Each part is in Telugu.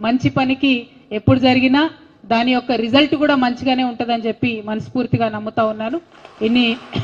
మంచి పనికి ఎప్పుడు జరిగినా దాని యొక్క రిజల్ట్ కూడా మంచిగానే ఉంటుందని చెప్పి మనస్ఫూర్తిగా నమ్ముతా ఉన్నాను ఇన్ని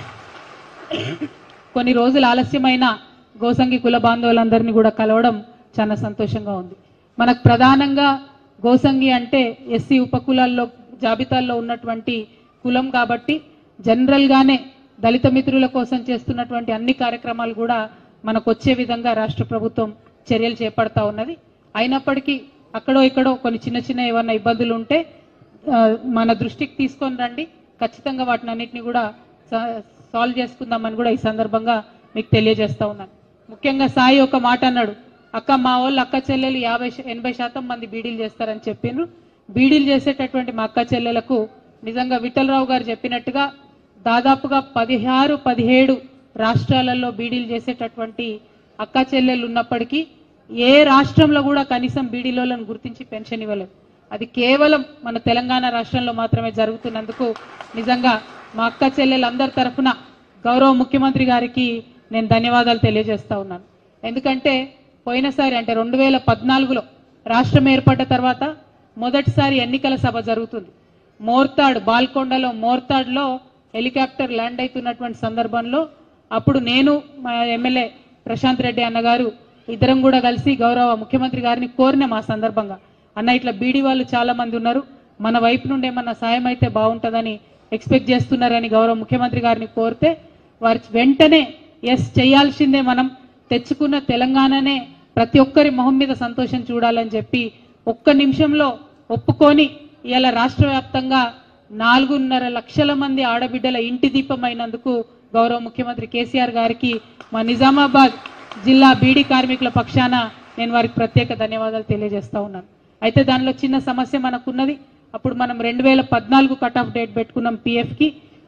కొన్ని రోజులు ఆలస్యమైన గోసంగి కుల బాంధవులందరినీ కూడా కలవడం చాలా సంతోషంగా ఉంది మనకు ప్రధానంగా గోసంగి అంటే ఎస్సీ ఉపకులాల్లో జాబితాల్లో ఉన్నటువంటి కులం కాబట్టి జనరల్ గానే దళిత మిత్రుల కోసం చేస్తున్నటువంటి అన్ని కార్యక్రమాలు కూడా మనకు వచ్చే విధంగా రాష్ట్ర ప్రభుత్వం చర్యలు చేపడతా ఉన్నది అయినప్పటికీ అక్కడో ఇక్కడో కొన్ని చిన్న చిన్న ఏమన్నా ఇబ్బందులు ఉంటే ఆ, మన దృష్టికి తీసుకొని రండి ఖచ్చితంగా వాటిని అన్నింటినీ కూడా సా- సాల్వ్ చేసుకుందామని కూడా ఈ సందర్భంగా మీకు తెలియజేస్తా ఉన్నాను ముఖ్యంగా సాయి ఒక మాట అన్నాడు అక్క మా వాళ్ళు అక్క చెల్లెలు యాభై శా- ఎనభై శాతం మంది బీడీలు చేస్తారని చెప్పిండ్రు బీడీలు చేసేటటువంటి మా అక్క చెల్లెలకు నిజంగా విఠలరావు గారు చెప్పినట్టుగా దాదాపుగా పదిహారు పదిహేడు రాష్ట్రాలలో బీడీలు చేసేటటువంటి అక్క చెల్లెలు ఉన్నప్పటికీ ఏ రాష్ట్రంలో కూడా కనీసం బీడీలోలను గుర్తించి పెన్షన్ ఇవ్వలేదు అది కేవలం మన తెలంగాణ రాష్ట్రంలో మాత్రమే జరుగుతున్నందుకు నిజంగా మా అక్క చెల్లెలందరి తరఫున గౌరవ ముఖ్యమంత్రి గారికి నేను ధన్యవాదాలు తెలియజేస్తా ఉన్నాను ఎందుకంటే పోయినసారి అంటే రెండు వేల పద్నాలుగులో రాష్ట్రం ఏర్పడ్డ తర్వాత మొదటిసారి ఎన్నికల సభ జరుగుతుంది మోర్తాడ్ బాల్కొండలో మోర్తాడ్లో హెలికాప్టర్ ల్యాండ్ అవుతున్నటువంటి సందర్భంలో అప్పుడు నేను మా ఎమ్మెల్యే ప్రశాంత్ రెడ్డి అన్నగారు ఇద్దరం కూడా కలిసి గౌరవ ముఖ్యమంత్రి గారిని కోరినాం ఆ సందర్భంగా అన్న ఇట్లా బీడీ వాళ్ళు చాలా మంది ఉన్నారు మన వైపు నుండి ఏమన్నా సాయం అయితే బాగుంటుందని ఎక్స్పెక్ట్ చేస్తున్నారని గౌరవ ముఖ్యమంత్రి గారిని కోరితే వారి వెంటనే ఎస్ చేయాల్సిందే మనం తెచ్చుకున్న తెలంగాణనే ప్రతి ఒక్కరి మొహం మీద సంతోషం చూడాలని చెప్పి ఒక్క నిమిషంలో ఒప్పుకొని ఇవాళ రాష్ట్ర వ్యాప్తంగా నాలుగున్నర లక్షల మంది ఆడబిడ్డల ఇంటి దీపం అయినందుకు గౌరవ ముఖ్యమంత్రి కేసీఆర్ గారికి మా నిజామాబాద్ జిల్లా బీడీ కార్మికుల పక్షాన నేను వారికి ప్రత్యేక ధన్యవాదాలు తెలియజేస్తా ఉన్నాను అయితే దానిలో చిన్న సమస్య మనకున్నది అప్పుడు మనం రెండు వేల పద్నాలుగు కట్ ఆఫ్ డేట్ పెట్టుకున్నాం పిఎఫ్కి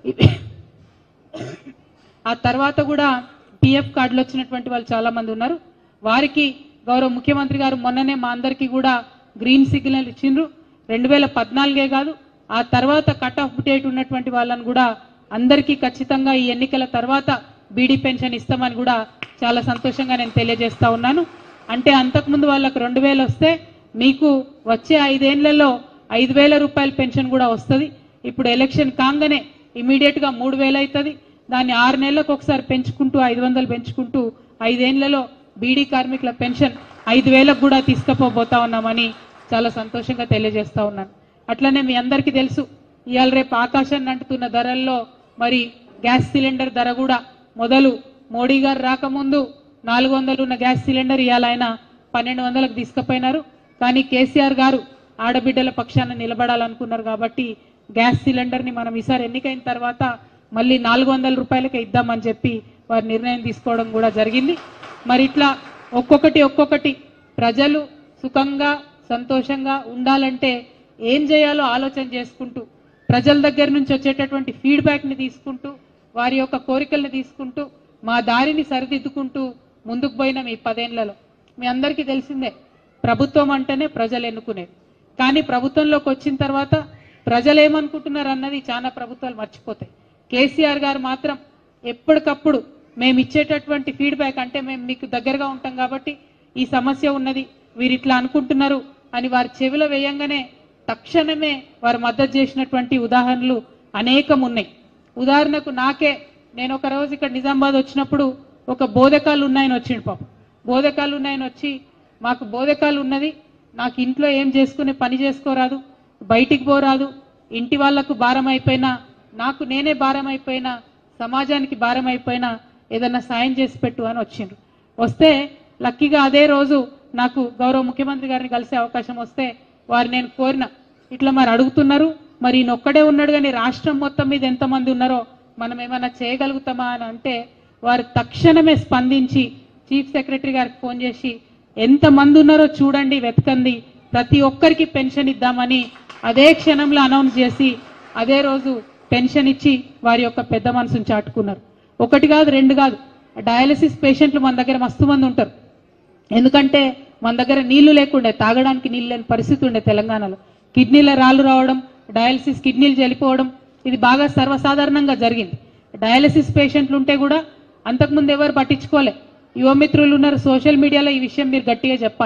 ఆ తర్వాత కూడా పిఎఫ్ కార్డులు వచ్చినటువంటి వాళ్ళు చాలా మంది ఉన్నారు వారికి గౌరవ ముఖ్యమంత్రి గారు మొన్ననే మా అందరికీ కూడా గ్రీన్ సిగ్నల్ ఇచ్చిండ్రు రెండు వేల పద్నాలుగే కాదు ఆ తర్వాత కట్ ఆఫ్ డేట్ ఉన్నటువంటి వాళ్ళని కూడా అందరికీ ఖచ్చితంగా ఈ ఎన్నికల తర్వాత బీడీ పెన్షన్ ఇస్తామని కూడా చాలా సంతోషంగా నేను తెలియజేస్తా ఉన్నాను అంటే అంతకుముందు వాళ్ళకు రెండు వేలు వస్తే మీకు వచ్చే ఐదేళ్లలో ఐదు వేల రూపాయల పెన్షన్ కూడా వస్తుంది ఇప్పుడు ఎలక్షన్ కాగానే ఇమీడియట్ గా మూడు వేలు అవుతుంది దాన్ని ఆరు నెలలకు ఒకసారి పెంచుకుంటూ ఐదు వందలు పెంచుకుంటూ ఐదేళ్లలో బీడీ కార్మికుల పెన్షన్ ఐదు వేలకు కూడా తీసుకుపోబోతా ఉన్నామని చాలా సంతోషంగా తెలియజేస్తా ఉన్నాను అట్లనే మీ అందరికీ తెలుసు ఇవాళ రేపు ఆకాశాన్ని అంటుతున్న ధరల్లో మరి గ్యాస్ సిలిండర్ ధర కూడా మొదలు మోడీ గారు రాకముందు నాలుగు వందలు ఉన్న గ్యాస్ సిలిండర్ ఇవాళ ఆయన పన్నెండు వందలకు తీసుకుపోయినారు కానీ కేసీఆర్ గారు ఆడబిడ్డల పక్షాన నిలబడాలనుకున్నారు కాబట్టి గ్యాస్ సిలిండర్ ని మనం ఈసారి ఎన్నికైన తర్వాత మళ్ళీ నాలుగు వందల రూపాయలకే ఇద్దామని చెప్పి వారి నిర్ణయం తీసుకోవడం కూడా జరిగింది మరి ఇట్లా ఒక్కొక్కటి ఒక్కొక్కటి ప్రజలు సుఖంగా సంతోషంగా ఉండాలంటే ఏం చేయాలో ఆలోచన చేసుకుంటూ ప్రజల దగ్గర నుంచి వచ్చేటటువంటి ఫీడ్బ్యాక్ ని తీసుకుంటూ వారి యొక్క కోరికల్ని తీసుకుంటూ మా దారిని సరిదిద్దుకుంటూ ముందుకు పోయిన మీ పదేళ్లలో మీ అందరికీ తెలిసిందే ప్రభుత్వం అంటేనే ప్రజలు ఎన్నుకునేది కానీ ప్రభుత్వంలోకి వచ్చిన తర్వాత ప్రజలు ఏమనుకుంటున్నారు అన్నది చాలా ప్రభుత్వాలు మర్చిపోతాయి కేసీఆర్ గారు మాత్రం ఎప్పటికప్పుడు మేము ఇచ్చేటటువంటి ఫీడ్బ్యాక్ అంటే మేము మీకు దగ్గరగా ఉంటాం కాబట్టి ఈ సమస్య ఉన్నది వీరు ఇట్లా అనుకుంటున్నారు అని వారి చెవిలో వేయంగానే తక్షణమే వారు మద్దతు చేసినటువంటి ఉదాహరణలు అనేకం ఉన్నాయి ఉదాహరణకు నాకే నేను ఒక రోజు ఇక్కడ నిజామాబాద్ వచ్చినప్పుడు ఒక బోధకాలు ఉన్నాయని వచ్చిండు పాపం బోధకాలు ఉన్నాయని వచ్చి మాకు బోధకాలు ఉన్నది నాకు ఇంట్లో ఏం చేసుకునే పని చేసుకోరాదు బయటికి పోరాదు ఇంటి వాళ్లకు భారం అయిపోయినా నాకు నేనే భారం అయిపోయినా సమాజానికి భారం అయిపోయినా ఏదన్నా సాయం చేసి పెట్టు అని వచ్చిండ్రు వస్తే లక్కీగా అదే రోజు నాకు గౌరవ ముఖ్యమంత్రి గారిని కలిసే అవకాశం వస్తే వారు నేను కోరిన ఇట్లా మరి అడుగుతున్నారు మరి ఈయన ఒక్కడే ఉన్నాడు కానీ రాష్ట్రం మొత్తం మీద ఎంతమంది ఉన్నారో మనం ఏమైనా చేయగలుగుతామా అని అంటే వారు తక్షణమే స్పందించి చీఫ్ సెక్రటరీ గారికి ఫోన్ చేసి ఎంతమంది ఉన్నారో చూడండి వెతకండి ప్రతి ఒక్కరికి పెన్షన్ ఇద్దామని అదే క్షణంలో అనౌన్స్ చేసి అదే రోజు పెన్షన్ ఇచ్చి వారి యొక్క పెద్ద మనసును చాటుకున్నారు ఒకటి కాదు రెండు కాదు డయాలసిస్ పేషెంట్లు మన దగ్గర మస్తు మంది ఉంటారు ఎందుకంటే మన దగ్గర నీళ్లు లేకుండే తాగడానికి నీళ్ళు లేని పరిస్థితి ఉండే తెలంగాణలో కిడ్నీల రాళ్ళు రావడం డయాలసిస్ కిడ్నీలు చనిపోవడం ఇది బాగా సర్వసాధారణంగా జరిగింది డయాలసిస్ పేషెంట్లు ఉంటే కూడా అంతకుముందు ఎవరు పట్టించుకోలే యువమిత్రులు ఉన్నారు సోషల్ మీడియాలో ఈ విషయం మీరు గట్టిగా చెప్పాలి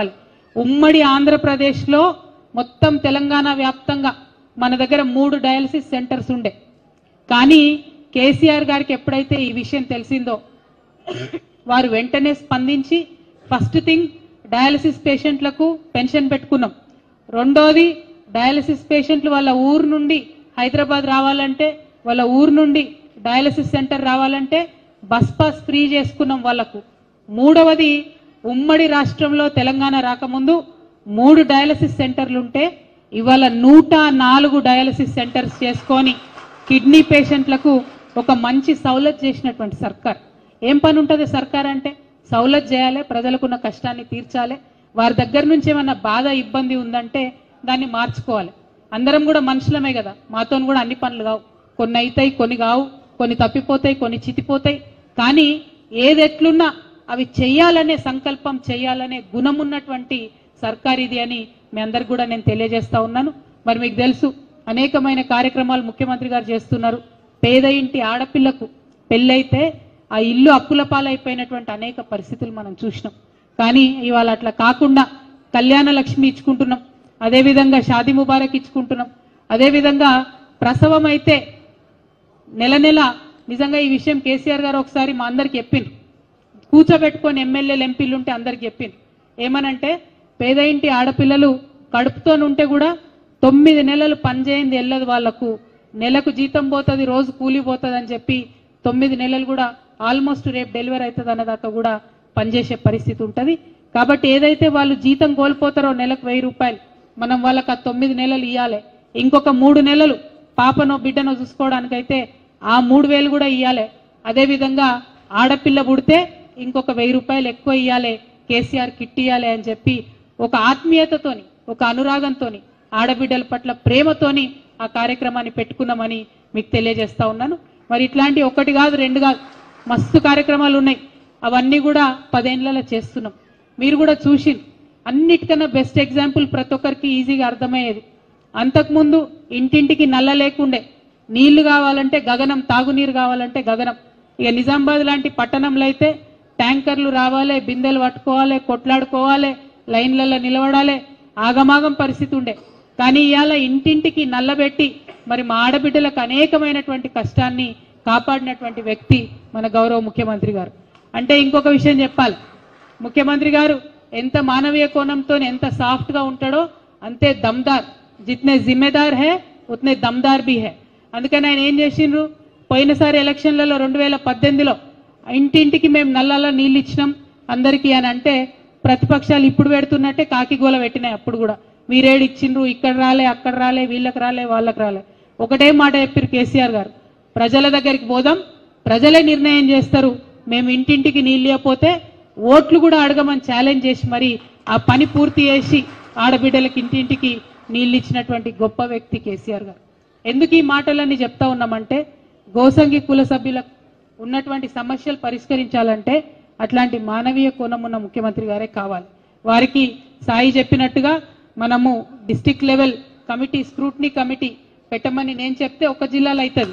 ఉమ్మడి ఆంధ్రప్రదేశ్లో మొత్తం తెలంగాణ వ్యాప్తంగా మన దగ్గర మూడు డయాలసిస్ సెంటర్స్ ఉండే కానీ కేసీఆర్ గారికి ఎప్పుడైతే ఈ విషయం తెలిసిందో వారు వెంటనే స్పందించి ఫస్ట్ థింగ్ డయాలసిస్ పేషెంట్లకు పెన్షన్ పెట్టుకున్నాం రెండోది డయాలసిస్ పేషెంట్లు వాళ్ళ ఊరు నుండి హైదరాబాద్ రావాలంటే వాళ్ళ ఊరు నుండి డయాలసిస్ సెంటర్ రావాలంటే బస్ పాస్ ఫ్రీ చేసుకున్నాం వాళ్ళకు మూడవది ఉమ్మడి రాష్ట్రంలో తెలంగాణ రాకముందు మూడు డయాలసిస్ సెంటర్లు ఉంటే ఇవాళ నూట నాలుగు డయాలసిస్ సెంటర్స్ చేసుకొని కిడ్నీ పేషెంట్లకు ఒక మంచి సౌలత్ చేసినటువంటి సర్కార్ ఏం పని ఉంటుంది సర్కార్ అంటే సౌలత్ చేయాలి ప్రజలకున్న కష్టాన్ని తీర్చాలి వారి దగ్గర నుంచి ఏమన్నా బాధ ఇబ్బంది ఉందంటే దాన్ని మార్చుకోవాలి అందరం కూడా మనుషులమే కదా మాతో కూడా అన్ని పనులు కావు కొన్ని అవుతాయి కొన్ని కావు కొన్ని తప్పిపోతాయి కొన్ని చితిపోతాయి కానీ ఏది ఎట్లున్నా అవి చెయ్యాలనే సంకల్పం చెయ్యాలనే గుణం ఉన్నటువంటి సర్కార్ ఇది అని మీ అందరికి కూడా నేను తెలియజేస్తా ఉన్నాను మరి మీకు తెలుసు అనేకమైన కార్యక్రమాలు ముఖ్యమంత్రి గారు చేస్తున్నారు పేద ఇంటి ఆడపిల్లకు పెళ్ళైతే ఆ ఇల్లు అప్పుల పాలైపోయినటువంటి అనేక పరిస్థితులు మనం చూసినాం కానీ ఇవాళ అట్లా కాకుండా కళ్యాణ లక్ష్మి ఇచ్చుకుంటున్నాం అదేవిధంగా షాదీ ముబారక్ ఇచ్చుకుంటున్నాం అదేవిధంగా ప్రసవం అయితే నెల నెల నిజంగా ఈ విషయం కేసీఆర్ గారు ఒకసారి మా అందరికి చెప్పిండ్రు కూర్చోబెట్టుకొని ఎమ్మెల్యేలు ఎంపీలు ఉంటే అందరికి చెప్పిండ్రు ఏమనంటే పేద ఇంటి ఆడపిల్లలు కడుపుతోనుంటే కూడా తొమ్మిది నెలలు పనిచేయింది వెళ్ళదు వాళ్లకు నెలకు జీతం పోతుంది రోజు కూలి పోతుంది అని చెప్పి తొమ్మిది నెలలు కూడా ఆల్మోస్ట్ రేపు డెలివరీ అవుతుంది అన్నదాకా కూడా పనిచేసే పరిస్థితి ఉంటుంది కాబట్టి ఏదైతే వాళ్ళు జీతం కోల్పోతారో నెలకు వెయ్యి రూపాయలు మనం వాళ్ళకి ఆ తొమ్మిది నెలలు ఇవ్వాలి ఇంకొక మూడు నెలలు పాపనో బిడ్డనో చూసుకోవడానికైతే ఆ మూడు వేలు కూడా ఇవ్వాలి అదేవిధంగా ఆడపిల్ల పుడితే ఇంకొక వెయ్యి రూపాయలు ఎక్కువ ఇవ్వాలి కేసీఆర్ కిట్ ఇవ్వాలి అని చెప్పి ఒక ఆత్మీయతతోని ఒక అనురాగంతోని ఆడబిడ్డల పట్ల ప్రేమతోని ఆ కార్యక్రమాన్ని పెట్టుకున్నామని మీకు తెలియజేస్తా ఉన్నాను మరి ఇట్లాంటి ఒకటి కాదు రెండు కాదు మస్తు కార్యక్రమాలు ఉన్నాయి అవన్నీ కూడా పదేళ్లలో చేస్తున్నాం మీరు కూడా చూసి అన్నిటికన్నా బెస్ట్ ఎగ్జాంపుల్ ప్రతి ఒక్కరికి ఈజీగా అర్థమయ్యేది అంతకుముందు ఇంటింటికి నల్ల లేకుండే నీళ్లు కావాలంటే గగనం తాగునీరు కావాలంటే గగనం ఇక నిజామాబాద్ లాంటి పట్టణంలో అయితే ట్యాంకర్లు రావాలి బిందెలు పట్టుకోవాలి కొట్లాడుకోవాలి లైన్లలో నిలబడాలి ఆగమాగం పరిస్థితి ఉండే కానీ ఇవాళ ఇంటింటికి నల్లబెట్టి మరి మా ఆడబిడ్డలకు అనేకమైనటువంటి కష్టాన్ని కాపాడినటువంటి వ్యక్తి మన గౌరవ ముఖ్యమంత్రి గారు అంటే ఇంకొక విషయం చెప్పాలి ముఖ్యమంత్రి గారు ఎంత మానవీయ కోణంతో ఎంత సాఫ్ట్ గా ఉంటాడో అంతే దమ్దార్ జిత్నే జిమ్మేదార్ హే ఉత్నే దమ్దార్ బి హే అందుకని ఆయన ఏం చేసిండ్రు పోయినసారి ఎలక్షన్లలో రెండు వేల పద్దెనిమిదిలో ఇంటింటికి మేము నల్లాలో నీళ్ళు ఇచ్చినాం అందరికీ అని అంటే ప్రతిపక్షాలు ఇప్పుడు పెడుతున్నట్టే కాకిగోల పెట్టినాయి అప్పుడు కూడా మీరేడు ఇచ్చిండ్రు ఇక్కడ రాలే అక్కడ రాలే వీళ్ళకి రాలే వాళ్ళకి రాలే ఒకటే మాట చెప్పారు కేసీఆర్ గారు ప్రజల దగ్గరికి పోదాం ప్రజలే నిర్ణయం చేస్తారు మేము ఇంటింటికి నీళ్ళు ఇవ్వకపోతే ఓట్లు కూడా అడగమని ఛాలెంజ్ చేసి మరి ఆ పని పూర్తి చేసి ఆడబిడ్డలకి ఇంటింటికి నీళ్ళు ఇచ్చినటువంటి గొప్ప వ్యక్తి కేసీఆర్ గారు ఎందుకు ఈ మాటలన్నీ చెప్తా ఉన్నామంటే గోసంగి కుల సభ్యులకు ఉన్నటువంటి సమస్యలు పరిష్కరించాలంటే అట్లాంటి మానవీయ కోణం ఉన్న ముఖ్యమంత్రి గారే కావాలి వారికి సాయి చెప్పినట్టుగా మనము district level committee scrutiny committee పెట్టమని నేను చెప్తే ఒక జిల్లాలో అవుతుంది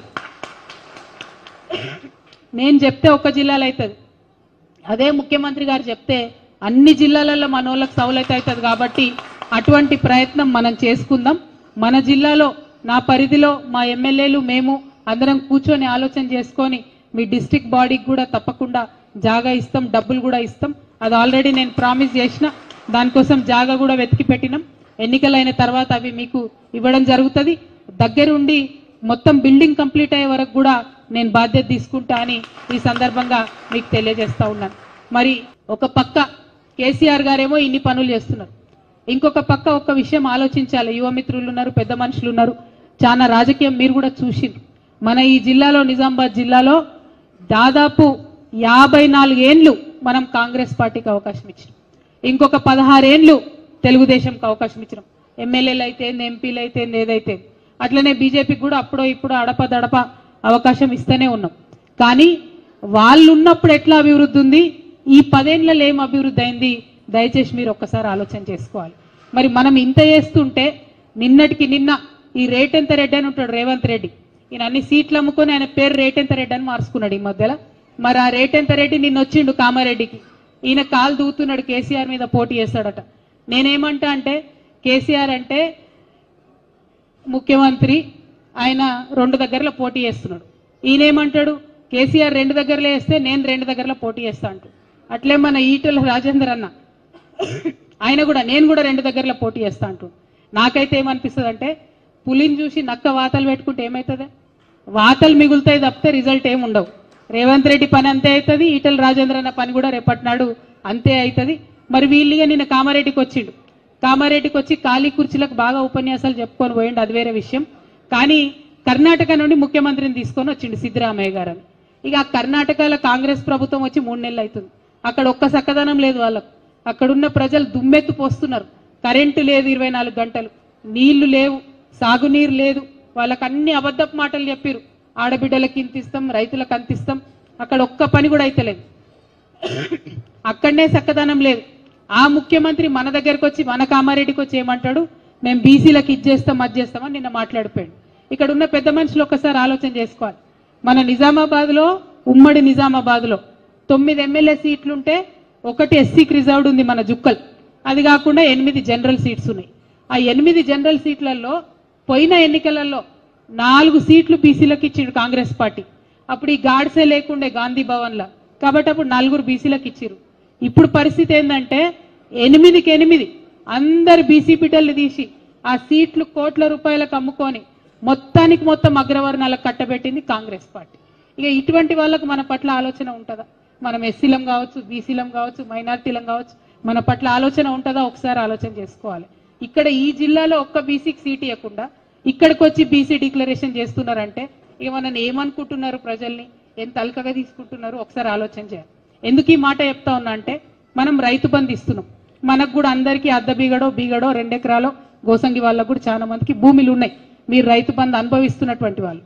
నేను చెప్తే ఒక జిల్లాలో అవుతుంది అదే ముఖ్యమంత్రి గారు చెప్తే అన్ని జిల్లాలలో మన వాళ్ళకి సౌలత అవుతుంది కాబట్టి అటువంటి ప్రయత్నం మనం చేసుకుందాం మన జిల్లాలో నా పరిధిలో మా ఎమ్మెల్యేలు మేము అందరం కూర్చొని ఆలోచన చేసుకొని మీ డిస్ట్రిక్ట్ బాడీకి కూడా తప్పకుండా జాగా ఇస్తాం డబ్బులు కూడా ఇస్తాం అది ఆల్రెడీ నేను ప్రామిస్ చేసిన దానికోసం జాగా కూడా వెతికి పెట్టినాం ఎన్నికలైన తర్వాత అవి మీకు ఇవ్వడం జరుగుతుంది దగ్గరుండి మొత్తం బిల్డింగ్ కంప్లీట్ అయ్యే వరకు కూడా నేను బాధ్యత తీసుకుంటా అని ఈ సందర్భంగా మీకు తెలియజేస్తా ఉన్నాను మరి ఒక పక్క కేసీఆర్ గారేమో ఇన్ని పనులు చేస్తున్నారు ఇంకొక పక్క ఒక విషయం ఆలోచించాలి యువ మిత్రులు ఉన్నారు పెద్ద మనుషులు ఉన్నారు చాలా రాజకీయం మీరు కూడా చూసిండ్రు మన ఈ జిల్లాలో నిజామాబాద్ జిల్లాలో దాదాపు యాభై నాలుగేండ్లు మనం కాంగ్రెస్ పార్టీకి అవకాశం ఇచ్చినాం ఇంకొక పదహారేండ్లు తెలుగుదేశంకి అవకాశం ఇచ్చినాం ఎమ్మెల్యేలు అయితే ఎంపీలు అయితే ఏదైతే అట్లనే బీజేపీకి కూడా అప్పుడో ఇప్పుడు అడప దడప అవకాశం ఇస్తూనే ఉన్నాం కానీ వాళ్ళు ఉన్నప్పుడు ఎట్లా అభివృద్ధి ఉంది ఈ పదేళ్లలో ఏం అభివృద్ధి అయింది దయచేసి మీరు ఒక్కసారి ఆలోచన చేసుకోవాలి మరి మనం ఇంత చేస్తుంటే నిన్నటికి నిన్న ఈ రేటెంత రెడ్డి అని ఉంటాడు రేవంత్ రెడ్డి ఈయన అన్ని సీట్లు అమ్ముకొని ఆయన పేరు రేటెంత రెడ్డి అని మార్చుకున్నాడు ఈ మధ్యలో మరి ఆ రేటెంత రెడ్డి నిన్న వచ్చిండు కామారెడ్డికి ఈయన కాలు దూతున్నాడు కేసీఆర్ మీద పోటీ చేస్తాడట నేనేమంటా అంటే కేసీఆర్ అంటే ముఖ్యమంత్రి ఆయన రెండు దగ్గరలో పోటీ చేస్తున్నాడు ఈయనేమంటాడు కేసీఆర్ రెండు దగ్గరలో వేస్తే నేను రెండు దగ్గరలో పోటీ చేస్తా అంటూ అట్లే మన ఈటెల రాజేందర్ అన్న ఆయన కూడా నేను కూడా రెండు దగ్గరలో పోటీ చేస్తా అంటూ నాకైతే ఏమనిపిస్తుంది అంటే పులిని చూసి నక్క వాతలు పెట్టుకుంటే ఏమవుతుంది వాతలు మిగులుతాయి తప్పితే రిజల్ట్ ఏమి ఉండవు రేవంత్ రెడ్డి పని అంతే అవుతుంది ఈటెల రాజేంద్ర అన్న పని కూడా రేపటి నాడు అంతే అవుతుంది మరి వీళ్ళుగా నిన్న కామారెడ్డికి వచ్చిండు కామారెడ్డికి వచ్చి ఖాళీ కుర్చీలకు బాగా ఉపన్యాసాలు చెప్పుకొని పోయిండు అది వేరే విషయం కానీ కర్ణాటక నుండి ముఖ్యమంత్రిని తీసుకొని వచ్చిండు సిద్ధరామయ్య గారు అని ఇక ఆ కర్ణాటకలో కాంగ్రెస్ ప్రభుత్వం వచ్చి మూడు నెలలు అవుతుంది అక్కడ ఒక్క చక్కదనం లేదు వాళ్ళకు అక్కడున్న ప్రజలు దుమ్మెత్తు పోస్తున్నారు కరెంటు లేదు ఇరవై నాలుగు గంటలు నీళ్లు లేవు సాగునీరు లేదు వాళ్ళకి అన్ని అబద్ధపు మాటలు చెప్పిరు ఆడబిడ్డలకి ఇంత ఇస్తాం రైతులకు అంత ఇస్తాం అక్కడ ఒక్క పని కూడా అయితలేదు అక్కడనే చక్కదనం లేదు ఆ ముఖ్యమంత్రి మన దగ్గరకు వచ్చి మన కామారెడ్డికి వచ్చి ఏమంటాడు మేము బీసీలకు ఇది చేస్తాం అది చేస్తామని నిన్న మాట్లాడిపోయాడు ఇక్కడ ఉన్న పెద్ద మనుషులు ఒక్కసారి ఆలోచన చేసుకోవాలి మన నిజామాబాద్ లో ఉమ్మడి నిజామాబాద్ లో తొమ్మిది ఎమ్మెల్యే సీట్లుంటే ఒకటి ఎస్సీకి రిజర్వ్డ్ ఉంది మన జుక్కల్ అది కాకుండా ఎనిమిది జనరల్ సీట్స్ ఉన్నాయి ఆ ఎనిమిది జనరల్ సీట్లలో పోయిన ఎన్నికలలో నాలుగు సీట్లు బీసీలకు ఇచ్చిండు కాంగ్రెస్ పార్టీ అప్పుడు ఈ గాడ్సే లేకుండే గాంధీ భవన్లో కాబట్టి అప్పుడు నలుగురు బీసీలకు ఇచ్చిర్రు ఇప్పుడు పరిస్థితి ఏంటంటే ఎనిమిదికి ఎనిమిది అందరు బీసీ బిడ్డల్ని తీసి ఆ సీట్లు కోట్ల రూపాయలకు అమ్ముకొని మొత్తానికి మొత్తం అగ్రవర్ణాలకు కట్టబెట్టింది కాంగ్రెస్ పార్టీ ఇక ఇటువంటి వాళ్ళకు మన పట్ల ఆలోచన ఉంటుందా మనం ఎస్సీలం కావచ్చు బీసీలం కావచ్చు మైనార్టీలం కావచ్చు మన పట్ల ఆలోచన ఉంటుందా ఒకసారి ఆలోచన చేసుకోవాలి ఇక్కడ ఈ జిల్లాలో ఒక్క బీసీకి సీట్ ఇవ్వకుండా ఇక్కడికి వచ్చి బీసీ డిక్లరేషన్ చేస్తున్నారంటే ఇక మనల్ని ఏమనుకుంటున్నారు ప్రజల్ని ఎంత అల్కగా తీసుకుంటున్నారు ఒకసారి ఆలోచన చేయాలి ఎందుకు ఈ మాట చెప్తా ఉన్నా అంటే మనం రైతు బంధు ఇస్తున్నాం మనకు కూడా అందరికీ అద్దె బీగడో బీగడో రెండెకరాలో గోసంగి వాళ్ళకు కూడా చాలా మందికి భూమిలు ఉన్నాయి మీరు రైతు బంధు అనుభవిస్తున్నటువంటి వాళ్ళు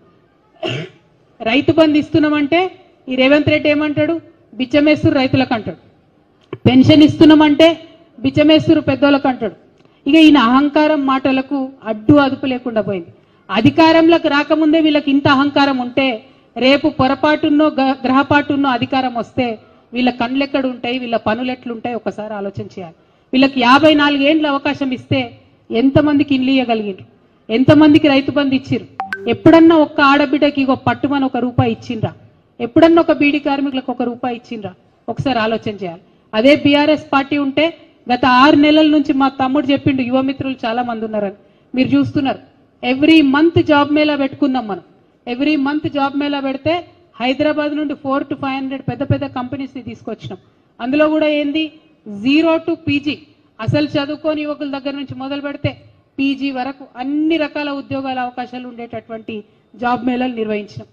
రైతు బంధు ఇస్తున్నామంటే ఈ రేవంత్ రెడ్డి ఏమంటాడు బిచ్చమేస్తురు రైతులకు అంటాడు పెన్షన్ ఇస్తున్నామంటే బిచ్చమేస్తురు పెద్దోళ్ళకు అంటాడు ఇక ఈయన అహంకారం మాటలకు అడ్డు అదుపు లేకుండా పోయింది అధికారంలోకి రాకముందే వీళ్ళకి ఇంత అహంకారం ఉంటే రేపు పొరపాటున్నో గ- గ్రహపాటున్నో అధికారం వస్తే వీళ్ళ కండ్లు ఎక్కడ ఉంటాయి వీళ్ళ పనులు ఎట్లుంటాయి ఒకసారి ఆలోచన చేయాలి వీళ్ళకి యాభై నాలుగేండ్ల అవకాశం ఇస్తే ఎంతమందికి ఇల్లు ఇవ్వగలిగిండ్రు ఎంతమందికి రైతు బంధు ఇచ్చిర్రు ఎప్పుడన్నా ఒక్క ఆడబిడ్డకి ఇగో పట్టుమని ఒక రూపాయి ఇచ్చిండ్రా ఎప్పుడన్నా ఒక బీడీ కార్మికులకు ఒక రూపాయి ఇచ్చిండ్రా ఒకసారి ఆలోచన చేయాలి అదే బీఆర్ఎస్ పార్టీ ఉంటే గత ఆరు నెలల నుంచి మా తమ్ముడు చెప్పిండు యువమిత్రులు చాలా మంది ఉన్నారని మీరు చూస్తున్నారు ఎవ్రీ మంత్ జాబ్ మేళా పెట్టుకుందాం మనం ఎవ్రీ మంత్ జాబ్ మేళా పెడితే హైదరాబాద్ నుండి ఫోర్ టు ఫైవ్ హండ్రెడ్ పెద్ద పెద్ద కంపెనీస్ ని తీసుకొచ్చినాం అందులో కూడా ఏంది జీరో టు పీజీ అసలు చదువుకోని యువకుల దగ్గర నుంచి మొదలు పెడితే పీజీ వరకు అన్ని రకాల ఉద్యోగాల అవకాశాలు ఉండేటటువంటి జాబ్ మేళాలు నిర్వహించినాం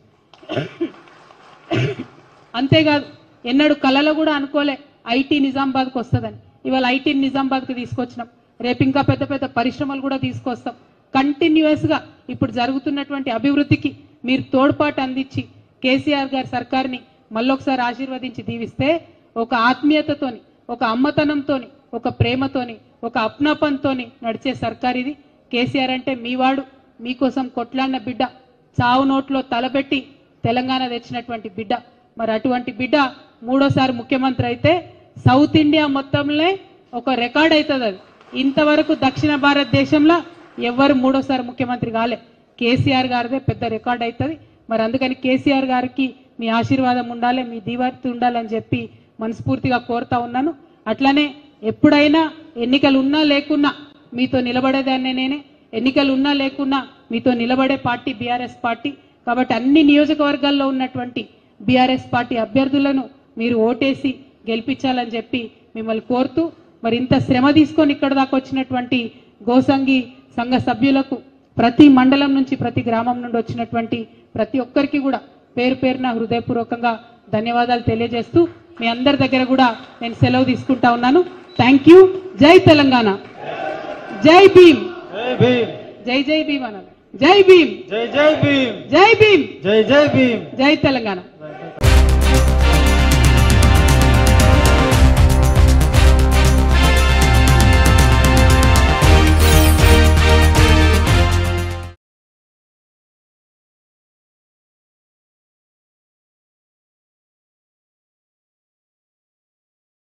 అంతేకాదు ఎన్నడూ కళలో కూడా అనుకోలే ఐటీ నిజామాబాద్కి వస్తుందని ఇవాళ ఐటీ నిజామాబాద్కి తీసుకొచ్చినాం రేపు ఇంకా పెద్ద పెద్ద పరిశ్రమలు కూడా తీసుకొస్తాం కంటిన్యూస్ గా ఇప్పుడు జరుగుతున్నటువంటి అభివృద్ధికి మీరు తోడ్పాటు అందించి కేసీఆర్ గారి సర్కార్ని మళ్ళొకసారి ఆశీర్వదించి దీవిస్తే ఒక ఆత్మీయతతోని ఒక అమ్మతనంతోని ఒక ప్రేమతోని ఒక అప్నాపంతోని నడిచే సర్కార్ ఇది కేసీఆర్ అంటే మీవాడు మీకోసం కొట్లాడిన బిడ్డ చావు నోట్లో తలబెట్టి తెలంగాణ తెచ్చినటువంటి బిడ్డ మరి అటువంటి బిడ్డ మూడోసారి ముఖ్యమంత్రి అయితే సౌత్ ఇండియా మొత్తంలో ఒక రికార్డ్ అవుతుంది అది ఇంతవరకు దక్షిణ భారతదేశంలో ఎవ్వరు మూడోసారి ముఖ్యమంత్రి కాలే కేసీఆర్ గారిదే పెద్ద రికార్డ్ అవుతుంది మరి అందుకని కేసీఆర్ గారికి మీ ఆశీర్వాదం ఉండాలి మీ దీవార్తి ఉండాలని చెప్పి మనస్ఫూర్తిగా కోరుతా ఉన్నాను అట్లనే ఎప్పుడైనా ఎన్నికలు ఉన్నా లేకున్నా మీతో నిలబడేదాన్ని నేనే ఎన్నికలు ఉన్నా లేకున్నా మీతో నిలబడే పార్టీ బీఆర్ఎస్ పార్టీ కాబట్టి అన్ని నియోజకవర్గాల్లో ఉన్నటువంటి బీఆర్ఎస్ పార్టీ అభ్యర్థులను మీరు ఓటేసి గెలిపించాలని చెప్పి మిమ్మల్ని కోరుతూ మరి ఇంత శ్రమ తీసుకొని ఇక్కడ దాకా వచ్చినటువంటి గోసంగి సంఘ సభ్యులకు ప్రతి మండలం నుంచి ప్రతి గ్రామం నుండి వచ్చినటువంటి ప్రతి ఒక్కరికి కూడా పేరు పేరున హృదయపూర్వకంగా ధన్యవాదాలు తెలియజేస్తూ మీ అందరి దగ్గర కూడా నేను సెలవు తీసుకుంటా ఉన్నాను థ్యాంక్ యూ జై తెలంగాణ జై భీమ్ జై భీమ్ జై జై భీమ్ అనాలి జై భీమ్ జై జై భీమ్ జై భీమ్ జై జై భీమ్ జై తెలంగాణ